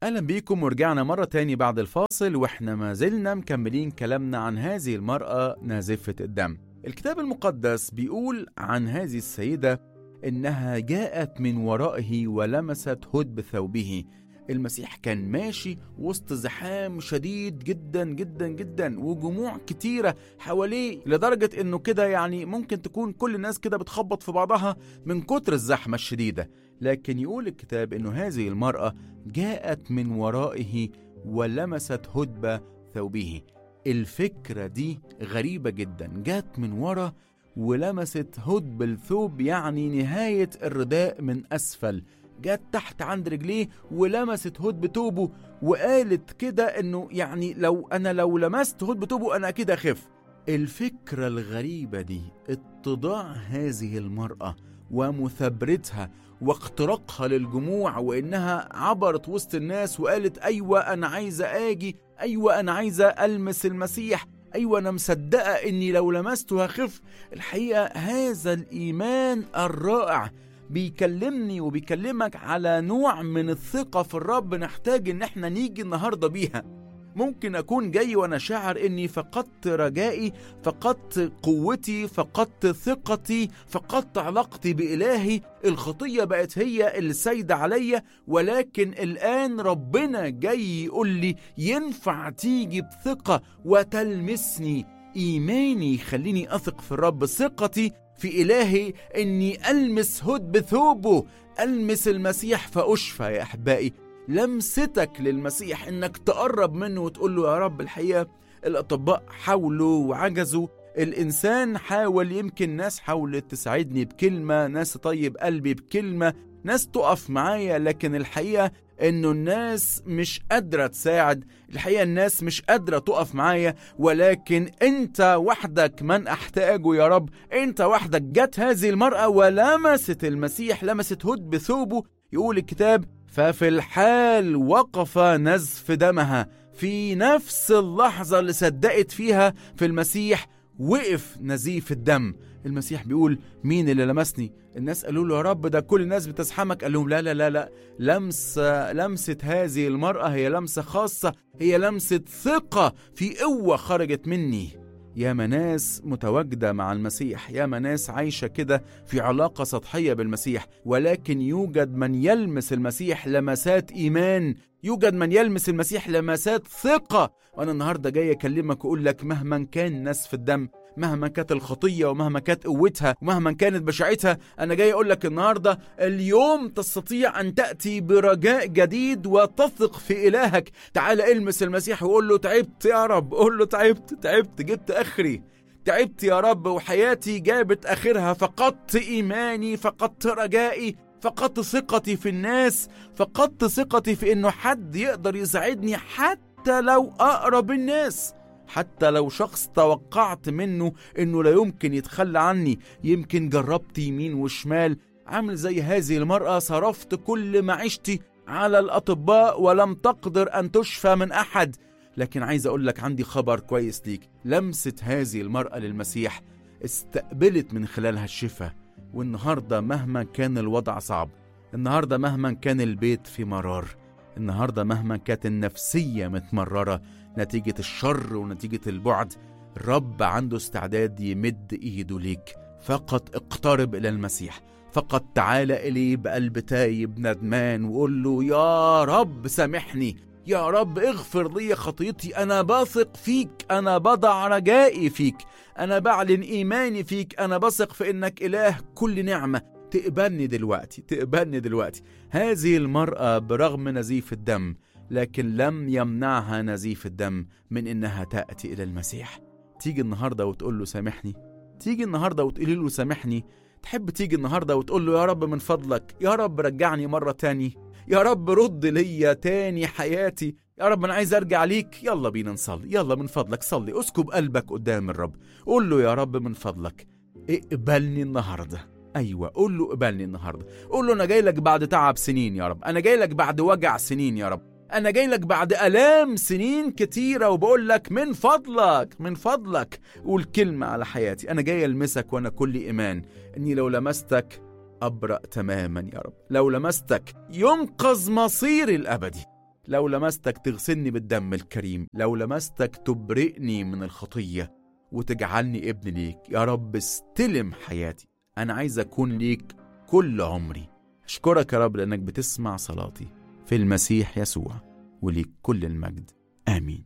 أهلا بيكم ورجعنا مرة تاني بعد الفاصل وإحنا ما زلنا مكملين كلامنا عن هذه المرأة نازفة الدم الكتاب المقدس بيقول عن هذه السيدة إنها جاءت من ورائه ولمست هدب ثوبه المسيح كان ماشي وسط زحام شديد جدا جدا جدا وجموع كتيرة حواليه لدرجة انه كده يعني ممكن تكون كل الناس كده بتخبط في بعضها من كتر الزحمة الشديدة لكن يقول الكتاب انه هذه المرأة جاءت من ورائه ولمست هدب ثوبه الفكرة دي غريبة جدا جات من ورا ولمست هدب الثوب يعني نهاية الرداء من أسفل جت تحت عند رجليه ولمست هدب توبه وقالت كده انه يعني لو انا لو لمست هدب توبه انا اكيد اخف الفكرة الغريبة دي اتضاع هذه المرأة ومثابرتها واختراقها للجموع وانها عبرت وسط الناس وقالت ايوه انا عايزه اجي ايوه انا عايزه المس المسيح ايوه انا مصدقه اني لو لمسته هخف الحقيقه هذا الايمان الرائع بيكلمني وبيكلمك على نوع من الثقة في الرب نحتاج إن احنا نيجي النهاردة بيها ممكن أكون جاي وأنا شاعر إني فقدت رجائي فقدت قوتي فقدت ثقتي فقدت علاقتي بإلهي الخطية بقت هي اللي سايدة عليا ولكن الآن ربنا جاي يقول لي ينفع تيجي بثقة وتلمسني إيماني يخليني أثق في الرب ثقتي في إلهي إني ألمس هدب ثوبه ألمس المسيح فأشفى يا أحبائي لمستك للمسيح إنك تقرب منه وتقول له يا رب الحقيقة الأطباء حاولوا وعجزوا الإنسان حاول يمكن ناس حاولت تساعدني بكلمة ناس طيب قلبي بكلمة ناس تقف معايا لكن الحقيقة انه الناس مش قادرة تساعد الحقيقة الناس مش قادرة تقف معايا ولكن انت وحدك من احتاجه يا رب انت وحدك جت هذه المرأة ولمست المسيح لمست هد بثوبه يقول الكتاب ففي الحال وقف نزف دمها في نفس اللحظة اللي صدقت فيها في المسيح وقف نزيف الدم المسيح بيقول مين اللي لمسني الناس قالوا له يا رب ده كل الناس بتزحمك قال لهم لا لا لا لا لمسة لمسة هذه المرأة هي لمسة خاصة هي لمسة ثقة في قوة خرجت مني يا ناس متواجدة مع المسيح يا ناس عايشة كده في علاقة سطحية بالمسيح ولكن يوجد من يلمس المسيح لمسات إيمان يوجد من يلمس المسيح لمسات ثقة وأنا النهاردة جاي أكلمك وأقول لك مهما كان نسف الدم مهما كانت الخطية ومهما كانت قوتها ومهما كانت بشاعتها أنا جاي أقول لك النهاردة اليوم تستطيع أن تأتي برجاء جديد وتثق في إلهك تعال المس المسيح وقول له تعبت يا رب قول له تعبت تعبت جبت آخري تعبت يا رب وحياتي جابت آخرها فقدت إيماني فقدت رجائي فقدت ثقتي في الناس فقدت ثقتي في إنه حد يقدر يساعدني حتى لو أقرب الناس حتى لو شخص توقعت منه انه لا يمكن يتخلى عني يمكن جربت يمين وشمال عامل زي هذه المرأة صرفت كل معيشتي على الأطباء ولم تقدر أن تشفى من أحد لكن عايز أقول لك عندي خبر كويس ليك لمسة هذه المرأة للمسيح استقبلت من خلالها الشفاء والنهاردة مهما كان الوضع صعب النهاردة مهما كان البيت في مرار النهاردة مهما كانت النفسية متمررة نتيجة الشر ونتيجة البعد الرب عنده استعداد يمد ايده ليك فقط اقترب الى المسيح فقط تعال اليه بقلب تايب ندمان وقول له يا رب سامحني يا رب اغفر لي خطيتي انا بثق فيك انا بضع رجائي فيك انا بعلن ايماني فيك انا بثق في انك اله كل نعمه تقبلني دلوقتي تقبلني دلوقتي هذه المراه برغم نزيف الدم لكن لم يمنعها نزيف الدم من انها تاتي الى المسيح تيجي النهارده وتقول له سامحني تيجي النهارده وتقولي له سامحني تحب تيجي النهارده وتقول له يا رب من فضلك يا رب رجعني مره تاني يا رب رد ليا تاني حياتي يا رب انا عايز ارجع ليك يلا بينا نصلي يلا من فضلك صلي اسكب قلبك قدام الرب قول له يا رب من فضلك اقبلني النهارده ايوه قول له اقبلني النهارده قول له انا جاي لك بعد تعب سنين يا رب انا جاي لك بعد وجع سنين يا رب انا جاي لك بعد الام سنين كتيره وبقول لك من فضلك من فضلك قول كلمه على حياتي انا جاي المسك وانا كل ايمان اني لو لمستك ابرا تماما يا رب لو لمستك ينقذ مصيري الابدي لو لمستك تغسلني بالدم الكريم لو لمستك تبرئني من الخطية وتجعلني ابن ليك يا رب استلم حياتي أنا عايز أكون ليك كل عمري أشكرك يا رب لأنك بتسمع صلاتي في المسيح يسوع وليك كل المجد آمين